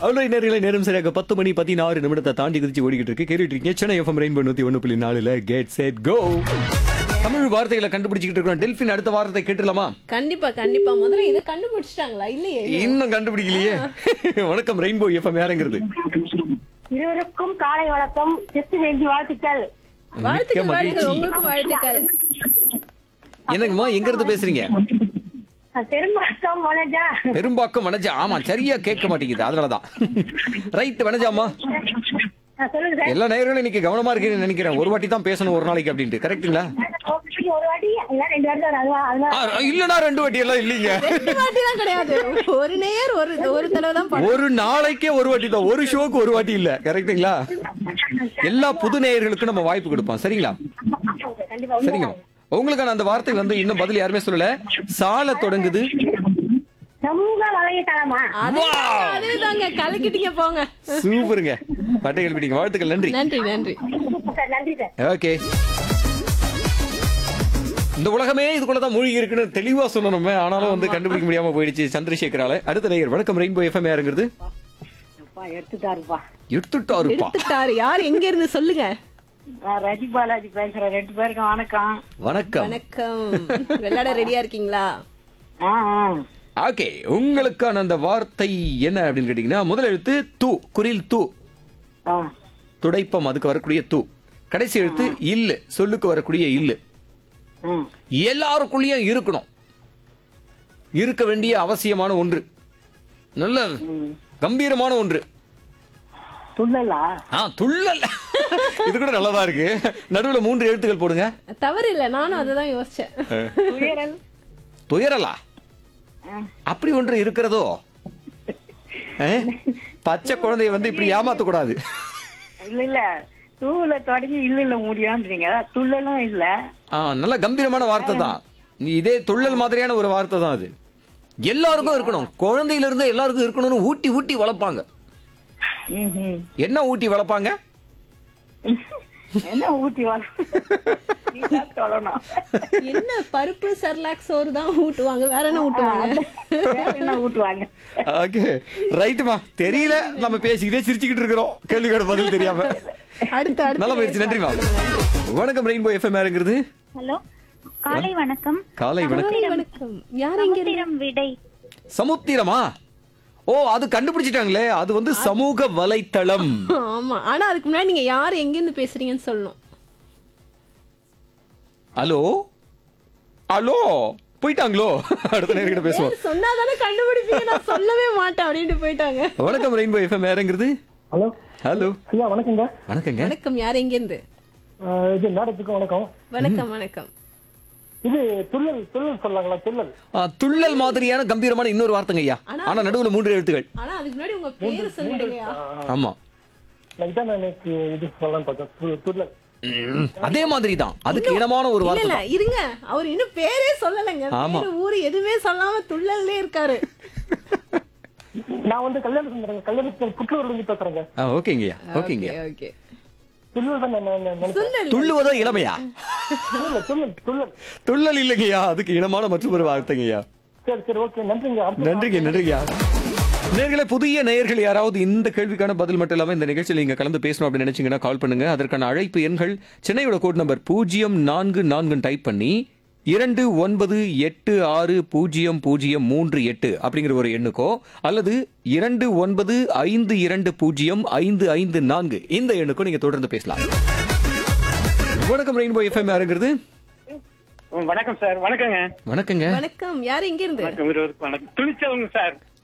அவ்வளோ நேரங்களை நேரம் சரியாக பத்து மணி பதினாறு நிமிடத்தை தாண்டி குதிச்சு ஓடிக்கிட்டு இருக்கு கேட்டுட்டு இருக்கீங்க சென்னை எஃப்எம் ரெயின்போ நூத்தி ஒன்று புள்ளி நாலுல கெட் செட் கோ தமிழ் வார்த்தைகளை கண்டுபிடிச்சிக்கிட்டு இருக்கோம் டெல்பின் அடுத்த வார்த்தை கேட்டுலாமா கண்டிப்பா கண்டிப்பா முதல்ல இதை கண்டுபிடிச்சிட்டாங்களா இல்லையே இன்னும் கண்டுபிடிக்கலையே வணக்கம் ரெயின்போ எஃப்எம் யாருங்கிறது இருவருக்கும் காலை வணக்கம் கிறிஸ்து ஜெயந்தி வாழ்த்துக்கள் வாழ்த்துக்கள் மிக்க வாழ்த்துக்கள் மகிழ்ச்சி. உங்களுக்கும் வாழ்த்துக்கள் என்னங்கம்மா எங்க இருந்து பேசுறீங்க பெரும்பாக்கம் வணஜா பெரும்பாக்கம் வனஜா ஆமா சரியா கேட்க மாட்டேங்குது அதனாலதான் ரைட் வனஜாமா சொல்லுங்க சார் எல்லா நேரங்களும் இன்னைக்கு கவனமா இருக்கீங்கன்னு நினைக்கிறேன் ஒரு வாட்டி தான் பேசணும் ஒரு நாளைக்கு அப்படின்ட்டு கரெக்ட்டுங்களா ஒரு வாட்டி இல்ல ரெண்டு வாட்டி தான் அதுவா அதுவா ஆ, இல்லனா ரெண்டு வாட்டி எல்லாம் இல்லீங்க ரெண்டு வாட்டி தான் கிடையாது ஒரு நேர் ஒரு ஒரு தடவை தான் பண்ணணும். ஒரு நாளைக்கே ஒரு வாட்டி தான் ஒரு ஷோக்கு ஒரு வாட்டி இல்ல கரெக்ட்டுங்களா எல்லா புது நேயர்களுக்கும் நம்ம வாய்ப்பு கொடுப்போம் சரிங்களா கண்டிப்பா சரிங்க உங்களுக்கான அந்த வார்த்தை வந்து இன்னும் பதில் யாருமே சொல்லல சால தொடங்குது சமூக வலைத்தளமா அதேதாங்க, அதேதாங்க கலக்கிட்டீங்க போங்க சூப்பருங்க பட்டைகள் பிடிங்க வாழ்த்துக்கள் நன்றி நன்றி நன்றி சார் நன்றி சார் ஓகே இந்த உலகமே இதுக்குள்ளதான் மூழ்கி இருக்குன்னு தெளிவா சொன்னோம் ஆனாலும் வந்து கண்டுபிடிக்க முடியாம போயிடுச்சு சந்திரசேகரால அடுத்த நேயர் வணக்கம் ரெயின்போ எஃப்எம் யாருங்கிறது அப்பா எடுத்துட்டாருப்பா எடுத்துட்டாருப்பா எடுத்துட்டாரு யார் எங்க இருந்து சொல்லுங்க நான் ரஜி பாலாஜி பேசுறேன் ரெண்டு பேருக்கும் வணக்கம் வணக்கம் வணக்கம் விளையாட ரெடியா இருக்கீங்களா ஆ ஆ. ஓகே உங்களுக்கான அந்த வார்த்தை என்ன அப்படின்னு கேட்டீங்கன்னா முதல் எழுத்து து குரில் து ஆ துடைப்பம் அதுக்கு வரக்கூடிய து கடைசி எழுத்து இல்லு சொல்லுக்கு வரக்கூடிய இல்லு ம் எல்லாருக்குள்ளேயும் இருக்கணும் இருக்க வேண்டிய அவசியமான ஒன்று நல்ல கம்பீரமான ஒன்று துள்ளலா ஆ துள்ளல் இது கூட நல்லதா இருக்கு நடுவுல மூன்று எழுத்துக்கள் போடுங்க தவறு இல்ல நானும் அததான் யோசிச்சேன் துயரல் துயரலா அப்படி ஒன்று இருக்கிறதோ ஆ? பச்சை குழந்தைய வந்து இப்படி ஏமாத்த கூடாது இல்ல இல்ல தூள தொடங்கி இல்ல இல்ல முடியான்றீங்க துள்ளலும் இல்ல ஆ நல்ல கம்பீரமான வார்த்தை தான் நீ இதே துள்ளல் மாதிரியான ஒரு வார்த்தை தான் அது எல்லாருக்கும் இருக்கணும் குழந்தையில இருந்து எல்லாருக்கும் இருக்கணும்னு ஊட்டி ஊட்டி வளர்ப்பாங்க ம்ஹும். என்ன ஊட்டி வளர்ப்பாங்க என்ன ஊட்டி வர நீ தான் சொல்லணும் என்ன பருப்பு சர்லாக் சோறு தான் ஊட்டுவாங்க வேற என்ன ஊட்டுவாங்க வேற என்ன ஊட்டுவாங்க ஓகே ரைட்டுமா தெரியல நம்ம பேசிக்கிட்டே சிரிச்சுக்கிட்டு இருக்கிறோம் கேள்வியோட பதில் தெரியாம அடுத்து அடுத்து நல்ல முயற்சி நன்றிமா வணக்கம் ரெயின்போ எஃப்எம் யாருங்கிறது ஹலோ காலை வணக்கம் காலை வணக்கம் காலை வணக்கம் யார் எங்க இருந்து சமுத்திரம் விடை சமுத்திரமா ஓ அது கண்டுபிடிச்சிட்டாங்களே அது வந்து சமூக வலைத்தளம் ஆமா ஆனா அதுக்கு முன்னாடி நீங்க யார் எங்க இருந்து பேசுறீங்கன்னு சொல்லணும் ஹலோ ஹலோ போயிட்டாங்களோ அடுத்த நேரம் கிட்ட பேசுவோம் சொன்னாதானே கண்டுபிடிப்பீங்க நான் சொல்லவே மாட்டேன் அப்படின்ட்டு போயிட்டாங்க வணக்கம் ரெயின்போ எஃப்எம் யாருங்கிறது ஹலோ ஹலோ ஐயா வணக்கங்க வணக்கங்க வணக்கம் யார் எங்க இருந்து அஹ் இது மேடத்துக்கு வணக்கம் வணக்கம் வணக்கம் இது துள்ளல் துள்ளல் சொல்லலாங்களா துள்ளல் ஆ, துள்ளல் மாதிரியான கம்பீரமான இன்னொரு வார்த்தைங்க ஐயா ஆனா நடுவுல மூன்று எழுத்துகள் ஆனா அதுக்கு முன்னாடி உங்க பேரு சொல்லிடுங்கயா ஆமா நான் இதான் நான் எனக்கு இது சொல்லலாம்னு பார்த்தேன் து- துள்ளல் ம், அதே மாதிரி தான் அதுக்கு இனமான ஒரு இல்ல வார்த்தை இல்ல தான். இருங்க அவர் இன்னும் பேரே சொல்லலைங்க ஆமா. பேரு ஊரு எதுவுமே சொல்லாம துள்ளல்லே இருக்காரு நான் வந்து கல்யாண சுந்தரங்க கல்யாணத்தில் புற்றூர்ல இருந்து பேசுறேங்க ஆ, ஓகேங்கய்யா ஓகேங்க ஓகே துள்ளல் தான் நான் நான் நினைச்சேன் துள்ளல் துள்ளுவதோ இளமையா துள்ளல் துள்ளல் துள்ளல் துள்ளல் இல்லைங்கய்யா அதுக்கு இனமான மற்றும் ஒரு வார்த்தைங்கய்யா சரி சரி ஓகே நன்றிங்க அடுத்த- நன்றிங்க நன்றிங்கய்யா நேர்களே புதிய நேயர்கள் யாராவது இந்த கேள்விக்கான பதில் மட்டும் இல்லாம இந்த நிகழ்ச்சியில் நீங்க கலந்து பேசணும் அப்படின்னு நினைச்சீங்கன்னா கால் பண்ணுங்க அதற்கான அழைப்பு எண்கள் சென்னையோட கோட் நம்பர் பூஜ்ஜியம் நான்கு நான்கு டைப் பண்ணி இரண்டு ஒன்பது எட்டு ஆறு பூஜ்ஜியம் பூஜ்ஜியம் மூன்று எட்டு அப்படிங்கிற ஒரு எண்ணுக்கோ அல்லது இரண்டு ஒன்பது ஐந்து இரண்டு பூஜ்ஜியம் ஐந்து ஐந்து நான்கு இந்த எண்ணுக்கோ நீங்க தொடர்ந்து பேசலாம் வணக்கம் ரெயின்போ எஃப்எம் யாருங்கிறது வணக்கம் சார் வணக்கங்க வணக்கங்க வணக்கம் யார் எங்க இருந்து வணக்கம் இருவருக்கும் வணக்கம் துணிச்சவங்க சார்